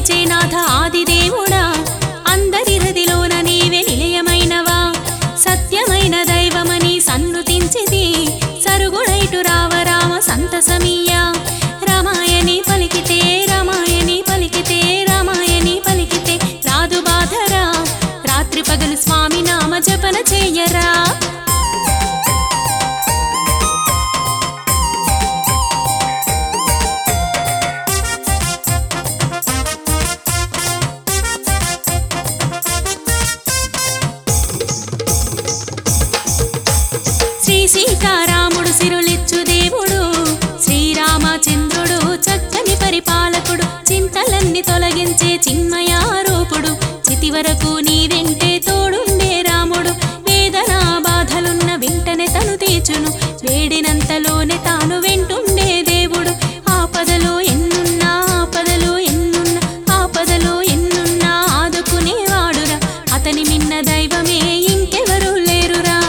కొలిచే నాథ ఆదిదేవుడా అందరి హృదిలోన నీవే నిలయమైనవా సత్యమైన దైవమని సన్నుతించిది సరుగుడైటు రావ రామ సంతసమీయ రామాయణి పలికితే రామాయణి పలికితే రామాయణి పలికితే రాదు బాధరా రాత్రి పగలు స్వామి నామ జపన చెయ్యరా శ్రీ సీతారాముడు సిరులిచ్చు దేవుడు శ్రీరామచంద్రుడు చక్కని పరిపాలకుడు చింతలన్నీ తొలగించే చిన్మయారూపుడు చితి వరకు నీ వెంటే తోడుండే రాముడు వేదన బాధలున్న వెంటనే తను తీర్చును వేడినంతలోనే తాను వెంటుండే దేవుడు ఆపదలు ఎన్నున్నా ఆపదలు ఎన్నున్నా ఆపదలు ఎన్నున్నా ఆదుకునేవాడురా అతని మిన్న దైవమే ఇంకెవరూ లేరురా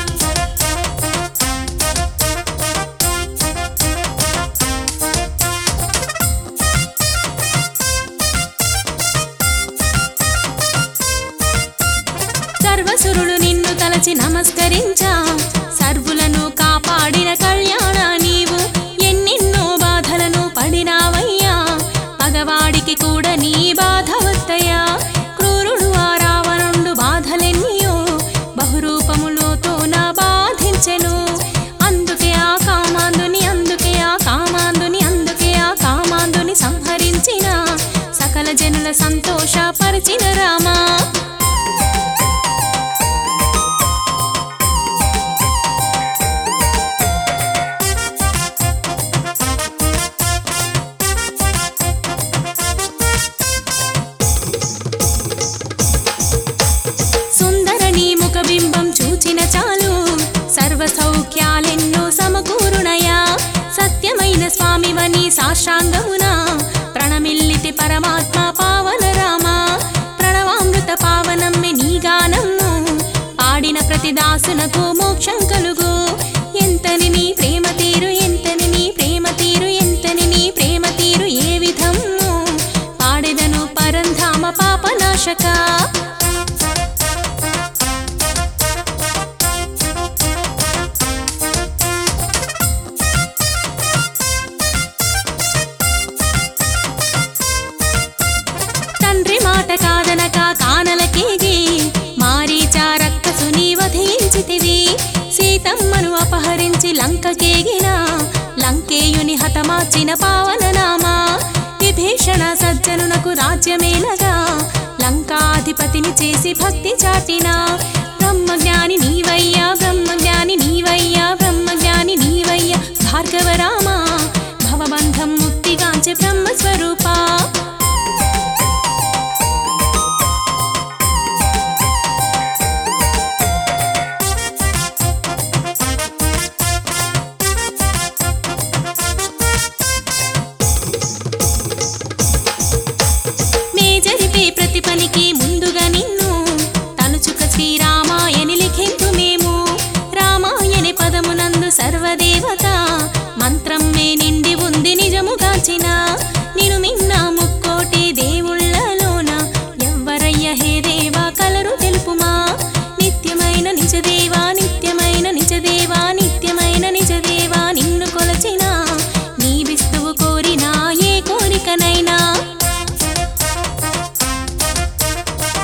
సర్వసురులు నిన్ను తలచి నమస్కరించా సర్వులను కాపాడిన కళ్యాణ నీవు ఎన్నెన్నో బాధలను పడినావయ్యా మగవాడికి కూడా నీ బాధ వద్దయ్యా క్రూరుడు ఆ రావణుండు బాధలెన్నియో బహురూపములతో నా బాధించెను అందుకే ఆ కామాందుని అందుకే ఆ కామాందుని అందుకే ఆ కామాందుని సంహరించిన సకల జనుల సంతోషపరిచిన రామా సుందర నీ ముఖబింబం చూచిన చాలు సర్వ సౌఖ్యాలెన్నో సమకూరునయా సత్యమైన స్వామివని సాష్టాంగమున ప్రణమిల్లితి పరమాత్మ పావన రామ ప్రణవామృత పావనమ్మె నీ గానము పాడిన ప్రతి దాసునకు మోక్షం కలుగు ఎంతని నీ ప్రేమ తీరు ఎంతని నీ ప్రేమ తీరు ఎంతని నీ ప్రేమ తీరు ఏ విధము పాడెదను పరంధామ పాపనాశక తండ్రి మాట కాదనక కానలకేగి మారీచా రక్కసుని వధించితివి సీతమ్మను అపహరించి లంకకేగిన లంకేయుని హతమార్చిన పావన నామా విభీషణ సజ్జనునకు రాజ్యమేలగా లంకాధిపతిని చేసి భక్తి చాటిన బ్రహ్మజ్ఞాని నీవయ్యా బ్రహ్మజ్ఞాని నీవయ్యా బ్రహ్మజ్ఞాని నీవయ్యా భార్గవ రామా భవబంధం ముక్తిగాంచె బ్రహ్మస్వరూపా మేజరిపే ప్రతి పనికి ముందుగా నిన్ను తలుచుక శ్రీరామాయని లిఖింతు మేము రామాయని పదమునందు సర్వదేవత మంత్రం మే నిండి ఉంది నిజముగాచిన నిను మిన్న ముక్కోటి దేవుళ్ళలోన ఎవ్వరయ్య హే దేవా కలరు తెలుపుమా నిత్యమైన నిజదేవా నిత్యమైన నిజదేవా నిత్యమైన నిజదేవా నిన్ను కొలచిన నీ విస్తువు కోరినా ఏ కోరికనైనా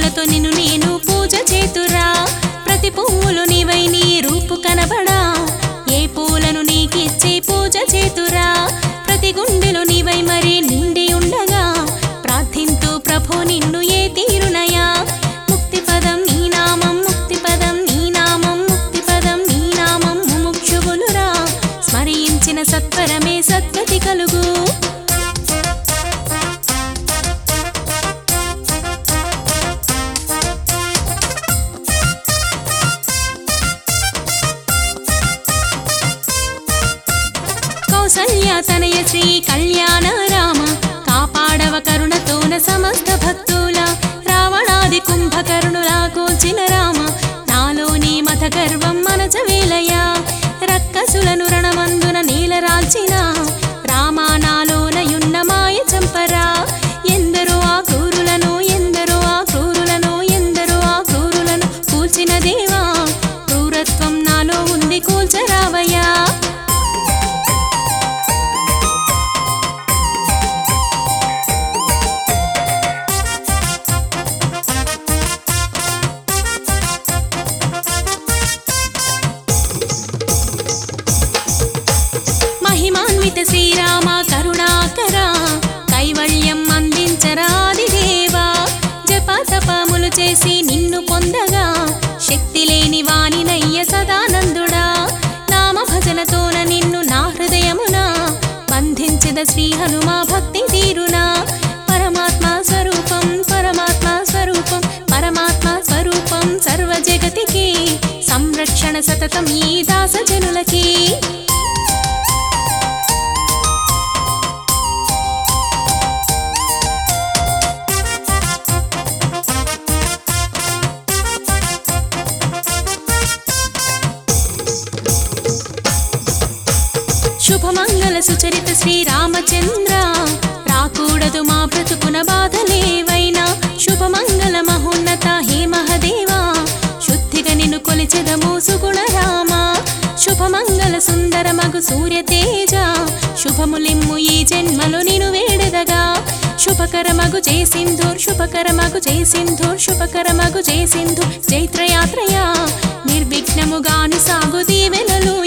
పూలతో నిన్ను నేను పూజ చేతురా ప్రతి పువ్వులు నీవై నీ రూపు కనబడా ఏ పూలను నీకిచ్చి పూజ చేతురా ప్రతి గుండెలో నీవై మరి నిండి ఉండగా ప్రార్థింతు ప్రభో నిన్ను ఏ తీరునయా ముక్తి పదం నీ నామం ముక్తి పదం నీ నామం ముక్తి పదం నీ నామం ముముక్షువులురా స్మరించిన సత్వరమే సద్గతి కలుగు కౌసల్య తనయ శ్రీ కళ్యాణ రామ కాపాడవ కరుణతోన సమస్త భక్తుల రావణాది కుంభకర్ణుల కూల్చిన రామ నాలోని మత గర్వం మనచవేలయ రక్కసులను రణమందున నీలరాల్చిన రామా నాలోనయున్న మాయ చంపరా ఎందరో ఆ క్రూరులను ఎందరో ఆ క్రూరులను ఎందరో ఆ క్రూరులను కూల్చిన దేవా క్రూరత్వం నాలో ఉంది కూల్చరావయ్యా మహిమాన్విత శ్రీరామ కరుణాకర కైవల్యం అందించరాది దేవా జప తపములు చేసి నిన్ను పొందగా శక్తి లేని వానినయ్య సదానందుడా నామ భజనతోన నిన్ను నా హృదయమున బంధించద శ్రీ హనుమా భక్తి తీరునా పరమాత్మ స్వరూపం పరమాత్మ స్వరూపం పరమాత్మ స్వరూపం సర్వ జగతికి సంరక్షణ సతతం ఈ దాస జనులకి శుభమంగళ సుచరిత శ్రీరామచంద్ర రాకూడదు మా బ్రతుకున బాధలేవైనా శుభమంగళ మహోన్నత హే మహదేవా శుద్ధిగా నిన్ను కొలిచెదము సుగుణ రామ శుభమంగళ సుందర మగు సూర్య తేజ శుభములిమ్ము ఈ జన్మలో నిను వేడెదగా శుభకర మగు జయ సింధూర్ శుభకర మగు జయ సింధూర్ శుభకర మగు జయ సింధు జైత్రయాత్రయా నిర్విఘ్నముగాను సాగు దీవెనలు